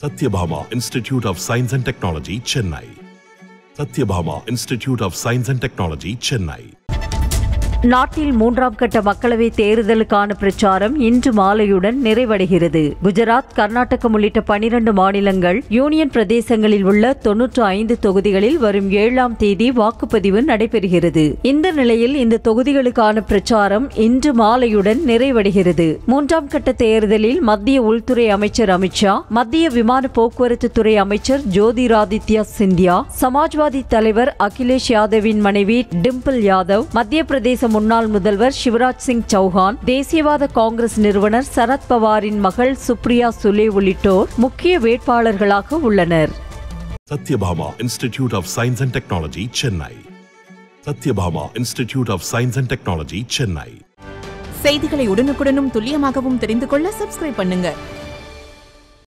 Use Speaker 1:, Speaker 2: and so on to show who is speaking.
Speaker 1: Satyabhama Institute of Science and Technology, Chennai. Satyabhama Institute of Science and Technology, Chennai.
Speaker 2: நாட்டில் மூன்றாம் கட்ட மக்களவை தேர்தலுக்கான பிரச்சாரம் இன்று மாலையுடன் நிறைவடைகிறது குஜராத் கர்நாடகம் உள்ளிட்ட பனிரண்டு மாநிலங்கள் யூனியன் பிரதேசங்களில் உள்ள தொன்னூற்று ஐந்து தொகுதிகளில் வரும் ஏழாம் தேதி வாக்குப்பதிவு நடைபெறுகிறது இந்த நிலையில் இந்த தொகுதிகளுக்கான பிரச்சாரம் இன்று மாலையுடன் நிறைவடைகிறது மூன்றாம் கட்ட தேர்தலில் மத்திய உள்துறை அமைச்சர் அமித்ஷா மத்திய விமான போக்குவரத்து துறை அமைச்சர் ஜோதிராதித்யா சிந்தியா சமாஜ்வாதி தலைவர் அகிலேஷ் யாதவின் மனைவி டிம்பிள் யாதவ் மத்திய பிரதேச முன்னாள் முதல்வர் சிவராஜ் சிங் சௌஹான் தேசியவாத காங்கிரஸ் நிறுவனர் சரத் பவாரின் மகள் சுப்ரியா சுலே உள்ளிட்டோர் முக்கிய வேட்பாளர்களாக உள்ளனர்
Speaker 1: Satyabhama Institute of Science and Technology, Chennai. Satyabhama Institute of Science and Technology, Chennai.
Speaker 3: செய்திகளை உடனுக்குடனும் துல்லியமாகவும் தெரிந்து கொள்ள சப்ஸ்கிரைப் பண்ணுங்க